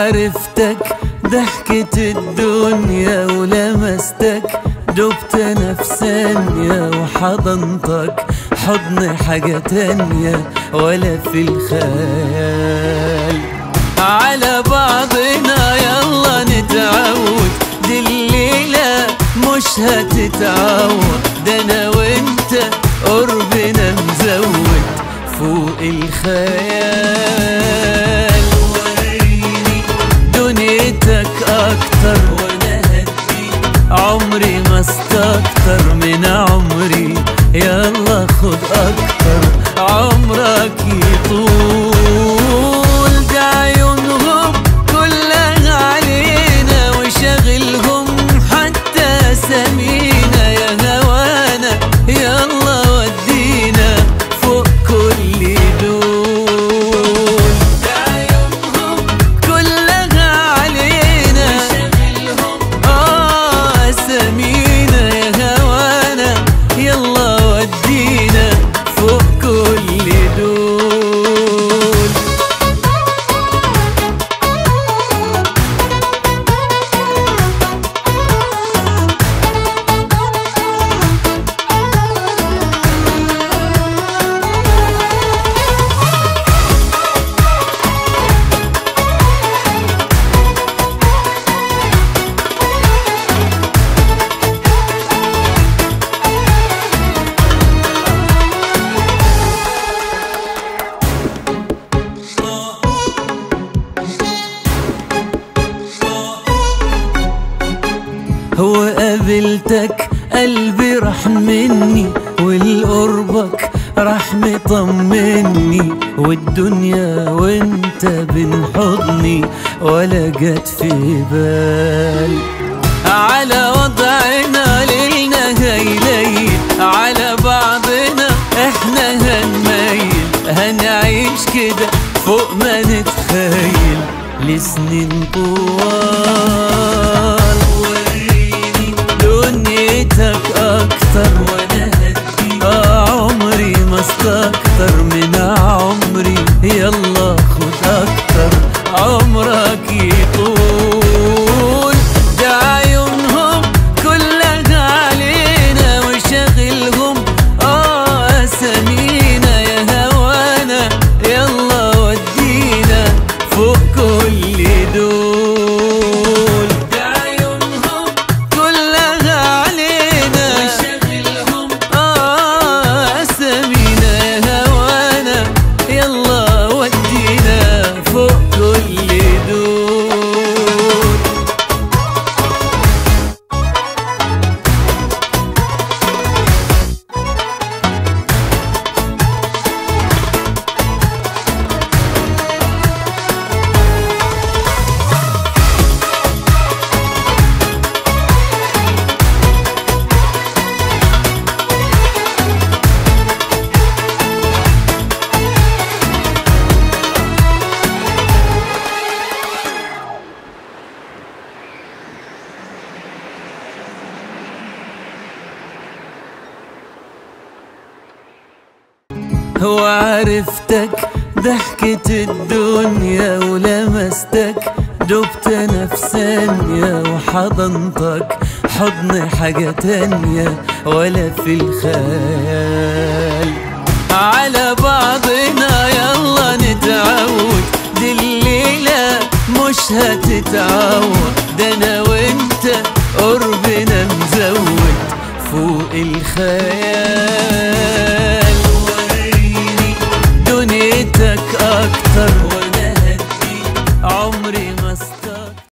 وعرفتك ضحكة الدنيا ولمستك دبت نفس ثانية وحضنتك حضن حاجة تانية ولا في الخيال على بعضنا يلا نتعود دي الليلة مش هتتعود ده انا وانت قربنا مزود فوق الخيال وريني دنيتك اكتر وانا هديك عمري ما استكتر من عمري يلا خد اكتر عمرك يطول ده عيونهم كلها علينا وشغلهم حتى سمينا يا هوانا يلا ودينا فوق كل دول ده عيونهم كلها علينا آه سمينا يا هوانا يلا ودينا فوق كل دول هو قابلتك قلبي راح مني والقربك راح مطمني والدنيا وانت بين حضني ولا جت في بال على وضعنا ليلنا هيليل على بعضنا احنا هنميل هنعيش كده فوق ما نتخيل لسنين طوال وريني دنيتك اكتر وانا هديك آه عمري ما استكتر من عمري يلا خد اكتر عمرك يطول ده عيونهم كلها علينا وشغلهم اه اسامينا يا هوانا يلا ودينا فوق كل دول ده عيونهم كلها علينا وشغلهم اه اسامينا يا هوانا يلا ودينا فوق كل دول هو عرفتك ضحكة الدنيا ولمستك دبت نفس ثانية وحضنتك حضن حاجة تانية ولا في الخيال على بعضنا يلا نتعود دي الليلة مش هتتعود ده انا وانت قربنا مزود فوق الخيال وريني دنيتك اكتر